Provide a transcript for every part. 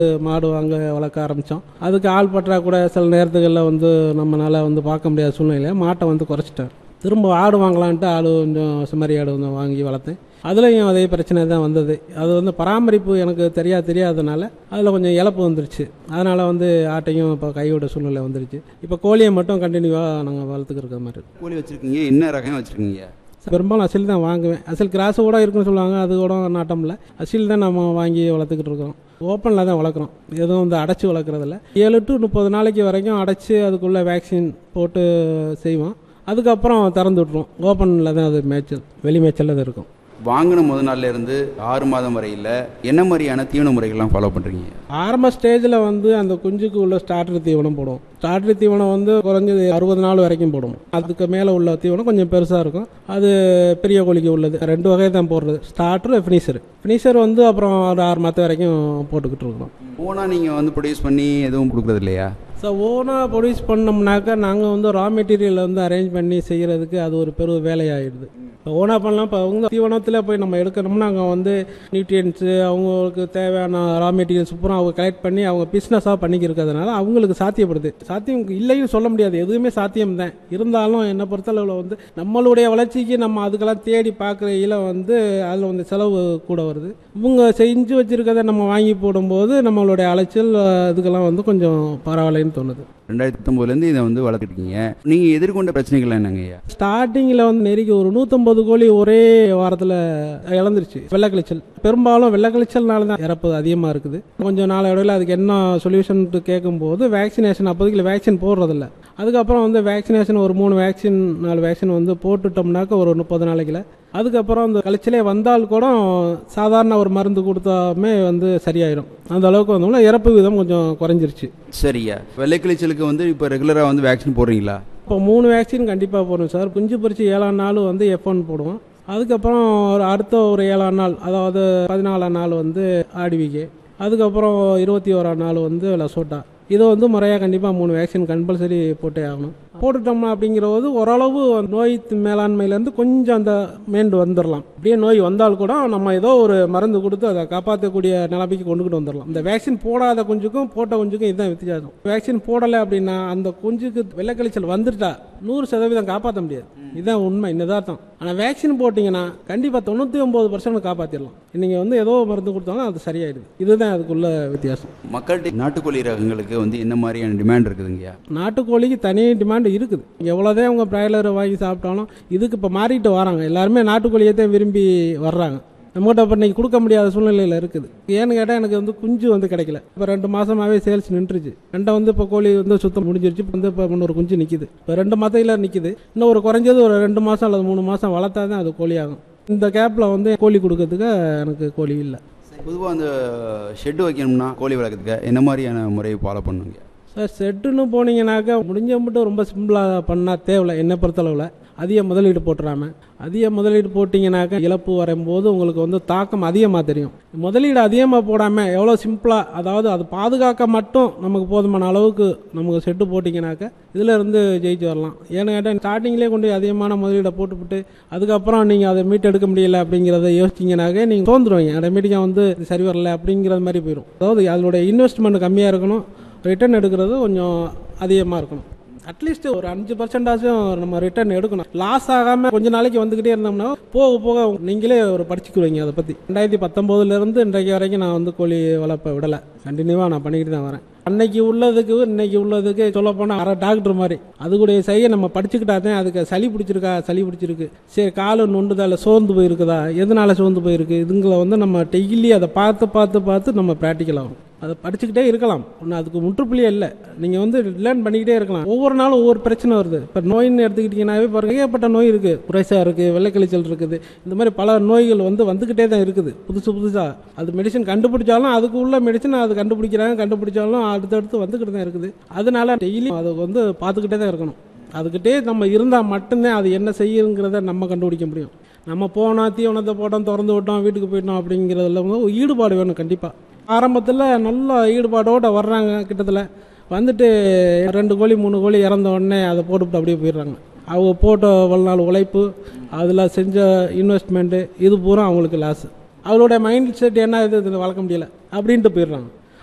மாடு வாங்க வளர்க்க ஆரம்பித்தோம் அதுக்கு ஆள் பற்றாக்குறை சில நேரத்துகளில் வந்து நம்மளால் வந்து பார்க்க முடியாத சூழ்நிலையில் மாட்டை வந்து குறைச்சிட்டேன் திரும்ப ஆடு வாங்கலான்ட்டு ஆடு கொஞ்சம் செம்மறி ஆடு கொஞ்சம் வாங்கி வளர்த்தேன் அதுலேயும் அதே பிரச்சனை தான் வந்தது அது வந்து பராமரிப்பு எனக்கு தெரியா தெரியாதனால அதில் கொஞ்சம் இழப்பு வந்துருச்சு அதனால் வந்து ஆட்டையும் இப்போ கைவிட சூழ்நிலை வந்துருச்சு இப்போ கோழியை மட்டும் கண்டினியூவாக நாங்கள் வளர்த்துக்கிற மாதிரி இருக்கு. கோழி வச்சுருக்கீங்க என்ன ரகம் வச்சுருக்கீங்க பெரும்பாலும் அசில் தான் வாங்குவேன் அசில் கிராஸ் கூட இருக்குன்னு சொல்லுவாங்க அது கூட நாட்டம் இல்லை அசில் தான் நம்ம வாங்கி வளர்த்துக்கிட்டு இருக்கோம் ஓப்பனில் தான் வளர்க்குறோம் எதுவும் வந்து அடைச்சி வளர்க்குறதில்ல ஏழு டு முப்பது நாளைக்கு வரைக்கும் அடைச்சி அதுக்குள்ளே வேக்சின் போட்டு செய்வோம் அதுக்கப்புறம் திறந்து விட்ருவோம் ஓப்பனில் தான் அது மேய்ச்சல் வெளி மேய்ச்சலில் தான் இருக்கும் வாங்கின முத நாள்ல இருந்து ஆறு மாதம் வரையில் என்ன மாதிரியான தீவன முறைகள்லாம் ஃபாலோ பண்ணுறீங்க ஆரம்ப ஸ்டேஜில் வந்து அந்த குஞ்சுக்கு உள்ள ஸ்டார்டர் தீவனம் போடுவோம் ஸ்டார்டர் தீவனம் வந்து குறைஞ்சது அறுபது நாள் வரைக்கும் போடுவோம் அதுக்கு மேலே உள்ள தீவனம் கொஞ்சம் பெருசாக இருக்கும் அது பெரிய கோழிக்கு உள்ளது ரெண்டு வகை தான் போடுறது ஸ்டார்டர் ஃபினிஷர் ஃபினிஷர் வந்து அப்புறம் ஒரு ஆறு மாதம் வரைக்கும் போட்டுக்கிட்டு இருக்கிறோம் ஓனாக நீங்கள் வந்து ப்ரொடியூஸ் பண்ணி எதுவும் கொடுக்குறது இல்லையா ஸோ ஓனாக ப்ரொடியூஸ் பண்ணோம்னாக்கா நாங்கள் வந்து ரா மெட்டீரியல் வந்து அரேஞ்ச் பண்ணி செய்கிறதுக்கு அது ஒரு பெரும் வேலையாகிடுது இப்போ ஓனாக பண்ணலாம் இப்போ அவங்க தீவனத்தில் போய் நம்ம எடுக்கணும்னா அங்கே வந்து நியூட்ரியன்ஸு அவங்களுக்கு தேவையான ரா மெட்டீரியல்ஸ் பூரா அவங்க கலெக்ட் பண்ணி அவங்க பிஸ்னஸாக பண்ணிக்கிறதுனால அவங்களுக்கு சாத்தியப்படுது சாத்தியம் இல்லைன்னு சொல்ல முடியாது எதுவுமே சாத்தியம் தான் இருந்தாலும் என்னை பொறுத்தளவில் வந்து நம்மளுடைய வளர்ச்சிக்கு நம்ம அதுக்கெல்லாம் தேடி பார்க்குறையில வந்து அதில் வந்து செலவு கூட வருது இவங்க செஞ்சு வச்சுருக்கதை நம்ம வாங்கி போடும்போது நம்மளுடைய அலைச்சல் அஹ், இதுக்கெல்லாம் வந்து கொஞ்சம் பரவாயில்லைன்னு தோணுது ரெண்டாயிரத்தி பத்தொம்போதுலேருந்து இதை வந்து வளர்த்துருக்கீங்க நீங்கள் எதிர்கொண்ட பிரச்சனைகள் என்னங்க ஐயா ஸ்டார்டிங்கில் வந்து நெருக்கி ஒரு நூற்றம்பது கோழி ஒரே வாரத்தில் இழந்துருச்சு வெள்ளைக்கழிச்சல் பெரும்பாலும் வெள்ளைக்கழிச்சல்னால தான் இறப்பு அதிகமாக இருக்குது கொஞ்சம் நாள் இடையில அதுக்கு என்ன சொல்யூஷன் கேட்கும்போது வேக்சினேஷன் அப்போதைக்கு வேக்சின் போடுறதில்ல அதுக்கப்புறம் வந்து வேக்சினேஷன் ஒரு மூணு வேக்சின் நாலு வேக்சின் வந்து போட்டுட்டோம்னாக்க ஒரு முப்பது நாளைக்குல அதுக்கப்புறம் அந்த கழிச்சலே வந்தால் கூட சாதாரண ஒரு மருந்து கொடுத்தாமே வந்து சரியாயிடும் அந்த அளவுக்கு வந்தோம்னா இறப்பு விதம் கொஞ்சம் குறைஞ்சிருச்சு சரியா வெள்ளைக்கிளிச்சலுக்கு வந்து இப்போ ரெகுலராக வந்து வேக்சின் போடுறீங்களா இப்போ மூணு வேக்சின் கண்டிப்பாக போடுவோம் சார் குஞ்சு பறிச்சு ஏழாம் நாள் வந்து எஃப் ஒன் போடுவோம் அதுக்கப்புறம் ஒரு அடுத்த ஒரு ஏழாம் நாள் அதாவது பதினாலாம் நாள் வந்து ஆடிவிகே அதுக்கப்புறம் இருபத்தி ஓராம் நாள் வந்து லசோட்டா இதை வந்து முறையாக கண்டிப்பாக மூணு வேக்சின் கம்பல்சரி போட்டே ஆகணும் போட்டுட்டோம்னா அப்படிங்கிறது ஓரளவு நோய் மேலாண்மையிலேருந்து கொஞ்சம் அந்த மேண்டு வந்துடலாம் அப்படியே நோய் வந்தால் கூட நம்ம ஏதோ ஒரு மருந்து கொடுத்து அதை காப்பாற்றக்கூடிய நிலைமைக்கு கொண்டுகிட்டு வந்துடலாம் இந்த வேக்சின் போடாத குஞ்சுக்கும் போட்ட குஞ்சுக்கும் இதுதான் வித்தியாசம் வேக்சின் போடலை அப்படின்னா அந்த குஞ்சுக்கு வெள்ளைக்கழிச்சல் வந்துட்டா நூறு சதவீதம் காப்பாற்ற முடியாது இதுதான் உண்மை நிதார்த்தம் ஆனால் வேக்சின் போட்டிங்கன்னா கண்டிப்பாக தொண்ணூற்றி ஒம்பது பர்சன்ட் காப்பாற்றிடலாம் நீங்கள் வந்து ஏதோ மருந்து கொடுத்தாலும் அது சரியாயிடுது இதுதான் அதுக்குள்ள வித்தியாசம் மக்கள்கிட்ட நாட்டுக்கோழி ரகங்களுக்கு வந்து என்ன மாதிரியான டிமாண்ட் இருக்குதுங்கய்யா நாட்டுக்கோழிக்கு தனி டிமாண்ட் இருக்குது எவ்வளோதான் அவங்க பிராய்லர் வாங்கி சாப்பிட்டாலும் இதுக்கு இப்போ மாறிட்டு வராங்க எல்லாருமே நாட்டுக்கோழியை தான் விரும்பி வர்றாங்க நம்மகிட்ட இப்போ இன்னைக்கு கொடுக்க முடியாத சூழ்நிலையில் இருக்குது ஏன்னு கேட்டால் எனக்கு வந்து குஞ்சு வந்து கிடைக்கல இப்போ ரெண்டு மாதமாகவே சேல்ஸ் நின்றுச்சு ரெண்டை வந்து இப்போ கோழி வந்து சுத்தம் முடிஞ்சிருச்சு இப்போ வந்து இப்போ இன்னொரு குஞ்சு நிற்கிது இப்போ ரெண்டு மாதத்தில் நிற்கிது இன்னும் ஒரு குறைஞ்சது ஒரு ரெண்டு மாதம் அல்லது மூணு மாதம் வளர்த்தா தான் அது கோழி ஆகும் இந்த கேப்பில் வந்து கோழி கொடுக்கறதுக்கு எனக்கு கோழி இல்லை பொதுவாக அந்த ஷெட்டு வைக்கணும்னா கோழி வளர்க்குறதுக்கு என்ன மாதிரியான முறையை ஃபாலோ பண்ணுங்க சார் செட்டுன்னு போனீங்கன்னாக்கா முடிஞ்ச மட்டும் ரொம்ப சிம்பிளாக பண்ணால் தேவையில்ல என்னை பொறுத்தளவில் அதிக முதலீடு போட்டுறாம அதிக முதலீடு போட்டிங்கனாக்கா இழப்பு வரும்போது உங்களுக்கு வந்து தாக்கம் அதிகமாக தெரியும் முதலீடு அதிகமாக போடாமல் எவ்வளோ சிம்பிளாக அதாவது அது பாதுகாக்க மட்டும் நமக்கு போதுமான அளவுக்கு நமக்கு செட்டு போட்டிங்கனாக்கா இதில் இருந்து ஜெயிச்சு வரலாம் ஏன்னு கேட்டால் ஸ்டார்டிங்லேயே கொண்டு போய் அதிகமான முதலீடை போட்டுவிட்டு அதுக்கப்புறம் நீங்கள் அதை மீட்டெடுக்க முடியல அப்படிங்கிறத யோசிச்சிங்கனாக்க நீங்கள் தோந்துருவீங்க ஆட்டோமேட்டிக்காக வந்து இது சரி வரல அப்படிங்கிறது மாதிரி போயிடும் அதாவது அதனுடைய இன்வெஸ்ட்மெண்ட் கம்மியாக இருக்கணும் ரிட்டர்ன் எடுக்கிறது கொஞ்சம் அதிகமாக இருக்கணும் அட்லீஸ்ட் ஒரு அஞ்சு பர்சன்டாச்சும் நம்ம ரிட்டர்ன் எடுக்கணும் லாஸ் ஆகாமல் கொஞ்ச நாளைக்கு வந்துக்கிட்டே இருந்தோம்னா போக போக நீங்களே ஒரு படிச்சுக்குவீங்க அதை பற்றி ரெண்டாயிரத்தி பத்தொம்போதுலேருந்து இன்றைக்கு வரைக்கும் நான் வந்து கோழி வளர்ப்பை விடலை கண்டினியூவாக நான் பண்ணிக்கிட்டு தான் வரேன் அன்னைக்கு உள்ளதுக்கு இன்னைக்கு உள்ளதுக்கு சொல்ல போனால் அரை டாக்டர் மாதிரி அது கூட செய்ய நம்ம படிச்சுக்கிட்டா தான் அதுக்கு சளி பிடிச்சிருக்கா சளி பிடிச்சிருக்கு சரி காலு நொண்டுதால சோர்ந்து போயிருக்குதா எதனால சோர்ந்து போயிருக்கு இதுங்களை வந்து நம்ம டெய்லி அதை பார்த்து பார்த்து பார்த்து நம்ம ப்ராக்டிக்கல் ஆகும் அதை படிச்சுக்கிட்டே இருக்கலாம் ஒன்றும் அதுக்கு முற்றுப்புள்ளியே இல்லை நீங்கள் வந்து லேர்ன் பண்ணிக்கிட்டே இருக்கலாம் ஒவ்வொரு நாளும் ஒவ்வொரு பிரச்சனை வருது இப்போ நோயின்னு எடுத்துக்கிட்டிங்கன்னாவே பாருங்க ஏகப்பட்ட நோய் இருக்குது குறைசா இருக்குது வெள்ளைக்கழிச்சல் இருக்குது இந்த மாதிரி பல நோய்கள் வந்து வந்துக்கிட்டே தான் இருக்குது புதுசு புதுசாக அது மெடிசன் கண்டுபிடிச்சாலும் அதுக்கு உள்ள மெடிசன் அது கண்டுபிடிக்கிறாங்க கண்டுபிடிச்சாலும் அடுத்தடுத்து வந்துக்கிட்டு தான் இருக்குது அதனால டெய்லி அதை வந்து பார்த்துக்கிட்டே தான் இருக்கணும் அதுக்கிட்டே நம்ம இருந்தால் மட்டும்தான் அது என்ன செய்யுங்கிறத நம்ம கண்டுபிடிக்க முடியும் நம்ம போனோம் தீவனத்தை போட்டோம் திறந்து விட்டோம் வீட்டுக்கு போயிட்டோம் அப்படிங்கிறதுல வந்து ஒரு ஈடுபாடு வேணும் கண்டிப்பாக ஆரம்பத்தில் நல்ல ஈடுபாடோடு வர்றாங்க கிட்டத்தில் வந்துட்டு ரெண்டு கோழி மூணு கோழி இறந்த உடனே அதை போட்டுவிட்டு அப்படியே போயிடுறாங்க அவங்க போட்ட இவ்வளோ நாள் உழைப்பு அதில் செஞ்ச இன்வெஸ்ட்மெண்ட்டு இது பூரா அவங்களுக்கு லாஸ் அவங்களோட மைண்ட் செட் என்ன இது இதில் வளர்க்க முடியல அப்படின்ட்டு போயிடுறாங்க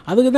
அதுக்கு